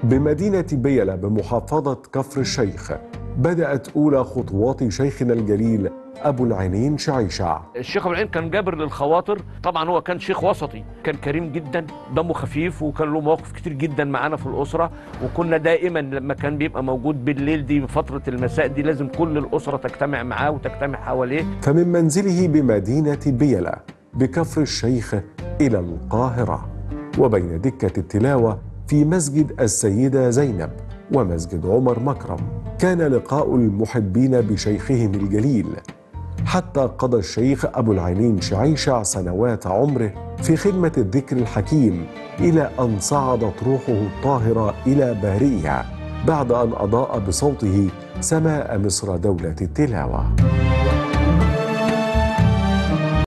بمدينة بيلة بمحافظة كفر الشيخ بدأت أولى خطوات شيخنا الجليل أبو العينين شعيشع الشيخ ابو العين كان جابر للخواطر طبعا هو كان شيخ وسطي كان كريم جدا دمه خفيف وكان له مواقف كتير جدا معانا في الاسره وكنا دائما لما كان بيبقى موجود بالليل دي بفتره المساء دي لازم كل الاسره تجتمع معاه وتجتمع حواليه فمن منزله بمدينة بيلة بكفر الشيخ إلى القاهرة وبين دكة التلاوة في مسجد السيدة زينب ومسجد عمر مكرم كان لقاء المحبين بشيخهم الجليل حتى قضى الشيخ أبو العينين شعيشع سنوات عمره في خدمة الذكر الحكيم إلى أن صعدت روحه الطاهرة إلى بارئها بعد أن أضاء بصوته سماء مصر دولة التلاوة